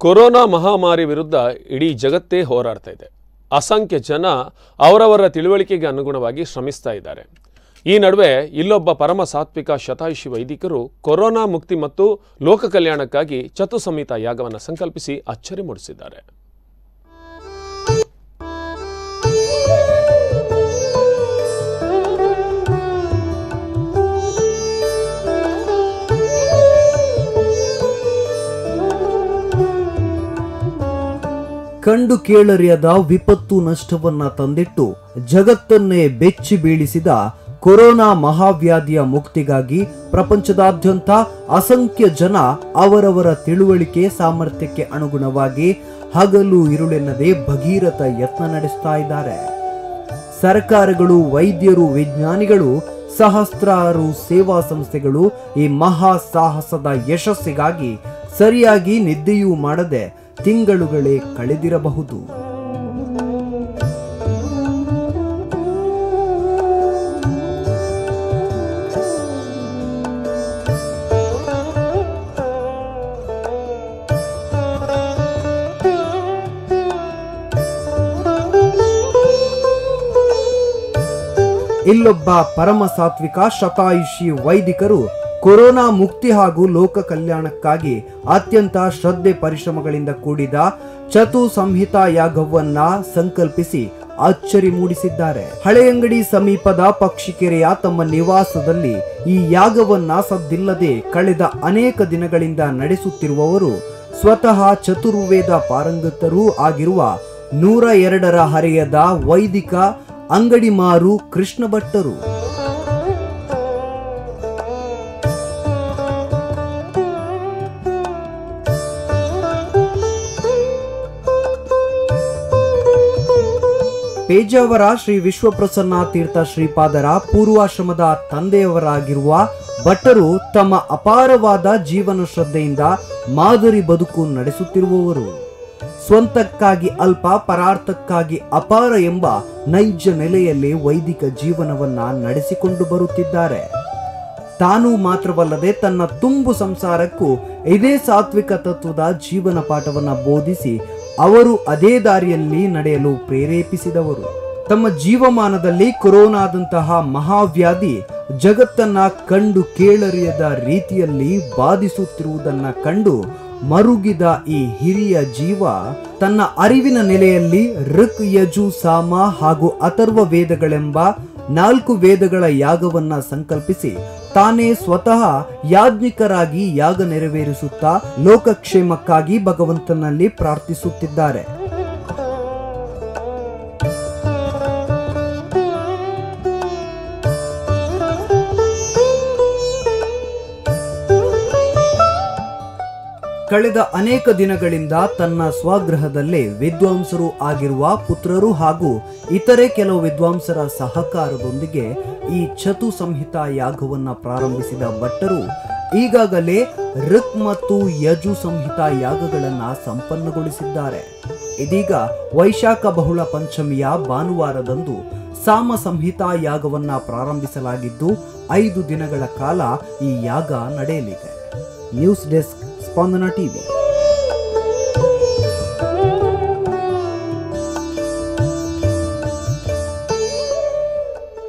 corona ಮಹಾಮಾರಿ ವಿರುದ್ಧ ಇಡೀ ಜಗತ್ತೇ ಹೋರಾಡ್ತಾ ಇದೆ ಅಸಂಖ್ಯ ಜನ ಅವರವರ ತಿಳುವಳಿಕೆಗೆ ಅನುಗುಣವಾಗಿ ಶ್ರಮಿಸ್ತಾ ಇದ್ದಾರೆ ಈ ನಡುವೆ ಇಲ್ಲೊಬ್ಬ ಪರಮ ಸಾತ್ವಿಕ ಶತಾಯುಷಿ ವೈದಿಕರು ಕೊರೋನಾ ಮುಕ್ತಿ ಮತ್ತು ಲೋಕ ಕಲ್ಯಾಣಕ್ಕಾಗಿ ಚತು ಸಂಹಿತ ಯಾಗವನ್ನು ಸಂಕಲ್ಪಿಸಿ ಅಚ್ಚರಿ ಮೂಡಿಸಿದ್ದಾರೆ ಕಂಡು ಕೇಳರಿಯದ ವಿಪತ್ತು ನಷ್ಟವನ್ನ ತಂದಿಟ್ಟು ಜಗತ್ತನ್ನೇ ಬೆಚ್ಚಿ ಬೀಳಿಸಿದ ಕೊರೋನಾ ಮಹಾವ್ಯಾಧಿಯ ಮುಕ್ತಿಗಾಗಿ ಪ್ರಪಂಚದಾದ್ಯಂತ ಅಸಂಖ್ಯ ಜನ ಅವರವರ ತಿಳುವಳಿಕೆ ಸಾಮರ್ಥ್ಯಕ್ಕೆ ಅನುಗುಣವಾಗಿ ಹಗಲು ಇರುಳೆನ್ನದೆ ಭಗೀರಥ ಯತ್ನ ನಡೆಸ್ತಾ ಇದ್ದಾರೆ ಸರ್ಕಾರಗಳು ವೈದ್ಯರು ವಿಜ್ಞಾನಿಗಳು ಸಹಸ್ರಾರು ಸೇವಾ ಸಂಸ್ಥೆಗಳು ಈ ಮಹಾ ಸಾಹಸದ ಯಶಸ್ಸಿಗಾಗಿ ಸರಿಯಾಗಿ ನಿದ್ದೆಯೂ ಮಾಡದೆ ತಿಂಗಳುಗಳೇ ಕಳೆದಿರಬಹುದು ಇಲ್ಲೊಬ್ಬ ಪರಮ ಸಾತ್ವಿಕ ಶತಾಯುಷಿ ವೈದಿಕರು ಕೊರೋನಾ ಮುಕ್ತಿ ಹಾಗೂ ಲೋಕ ಕಲ್ಯಾಣಕ್ಕಾಗಿ ಅತ್ಯಂತ ಶ್ರದ್ಧೆ ಪರಿಶ್ರಮಗಳಿಂದ ಕೂಡಿದ ಚತು ಸಂಹಿತಾ ಯಾಗವನ್ನ ಸಂಕಲ್ಪಿಸಿ ಅಚ್ಚರಿ ಮೂಡಿಸಿದ್ದಾರೆ ಹಳೆಯಂಗಡಿ ಸಮೀಪದ ಪಕ್ಷಿಕೆರೆಯ ತಮ್ಮ ನಿವಾಸದಲ್ಲಿ ಈ ಯಾಗವನ್ನ ಸದ್ದಿಲ್ಲದೆ ಕಳೆದ ಅನೇಕ ದಿನಗಳಿಂದ ನಡೆಸುತ್ತಿರುವವರು ಸ್ವತಃ ಚತುರ್ವೇದ ಪಾರಂಗತರೂ ಆಗಿರುವ ನೂರ ಎರಡರ ಹರೆಯದ ವೈದಿಕ ಅಂಗಡಿ ಮಾರು ಕೃಷ್ಣ ಭಟ್ಟರು ಪೇಜಾವರ ಶ್ರೀ ವಿಶ್ವಪ್ರಸನ್ನ ತೀರ್ಥ ಶ್ರೀಪಾದರ ಪೂರ್ವಾಶ್ರಮದ ತಂದೆಯವರಾಗಿರುವ ಭಟ್ಟರು ತಮ್ಮ ಅಪಾರವಾದ ಜೀವನ ಶ್ರದ್ಧೆಯಿಂದ ಮಾದರಿ ಬದುಕು ನಡೆಸುತ್ತಿರುವವರು ಸ್ವಂತಕ್ಕಾಗಿ ಅಲ್ಪ ಪರಾರ್ಥಕ್ಕಾಗಿ ಅಪಾರ ಎಂಬ ನೈಜ ನೆಲೆಯಲ್ಲಿ ವೈದಿಕ ಜೀವನವನ್ನ ನಡೆಸಿಕೊಂಡು ಬರುತ್ತಿದ್ದಾರೆ ತಾನು ಮಾತ್ರವಲ್ಲದೆ ತನ್ನ ತುಂಬು ಸಂಸಾರಕ್ಕೂ ಇದೇ ಸಾತ್ವಿಕ ತತ್ವದ ಜೀವನ ಪಾಠವನ್ನ ಬೋಧಿಸಿ ಅವರು ಅದೇ ದಾರಿಯಲ್ಲಿ ನಡೆಯಲು ಪ್ರೇರೇಪಿಸಿದವರು ತಮ್ಮ ಜೀವಮಾನದಲ್ಲಿ ಕೊರೋನಾದಂತಹ ಮಹಾವ್ಯಾಧಿ ಜಗತ್ತನ್ನ ಕಂಡು ಕೇಳರಿಯದ ರೀತಿಯಲ್ಲಿ ಬಾಧಿಸುತ್ತಿರುವುದನ್ನ ಕಂಡು ಮರುಗಿದ ಈ ಹಿರಿಯ ಜೀವ ತನ್ನ ಅರಿವಿನ ನೆಲೆಯಲ್ಲಿ ಋಕ್ ಯಜು ಸಾಮ ಹಾಗೂ ಅಥರ್ವ ವೇದಗಳೆಂಬ ನಾಲ್ಕು ವೇದಗಳ ಯಾಗವನ್ನ ಸಂಕಲ್ಪಿಸಿ ತಾನೇ ಸ್ವತಃ ಯಾಜ್ಞಿಕರಾಗಿ ಯಾಗ ನೆರವೇರಿಸುತ್ತಾ ಲೋಕಕ್ಷೇಮಕ್ಕಾಗಿ ಭಗವಂತನಲ್ಲಿ ಪ್ರಾರ್ಥಿಸುತ್ತಿದ್ದಾರೆ ಕಳೆದ ಅನೇಕ ದಿನಗಳಿಂದ ತನ್ನ ಸ್ವಗೃಹದಲ್ಲೇ ವಿದ್ವಾಂಸರು ಆಗಿರುವ ಪುತ್ರರು ಹಾಗೂ ಇತರೆ ಕೆಲವು ವಿದ್ವಾಂಸರ ಸಹಕಾರದೊಂದಿಗೆ ಈ ಚತು ಸಂಹಿತಾ ಯಾಗವನ್ನ ಪ್ರಾರಂಭಿಸಿದ ಭಟ್ಟರು ಈಗಾಗಲೇ ಋಕ್ ಮತ್ತು ಯಜು ಸಂಹಿತಾ ಯಾಗಗಳನ್ನ ಸಂಪನ್ನಗೊಳಿಸಿದ್ದಾರೆ ಇದೀಗ ವೈಶಾಖ ಬಹುಳ ಪಂಚಮಿಯ ಭಾನುವಾರದಂದು ಸಾಮ ಸಂಹಿತಾ ಯಾಗವನ್ನ ಪ್ರಾರಂಭಿಸಲಾಗಿದ್ದು ಐದು ದಿನಗಳ ಕಾಲ ಈ ಯಾಗ ನಡೆಯಲಿದೆ ನ್ಯೂಸ್ ಡೆಸ್ಕ್ ಸ್ಪಂದನ ಟಿವಿ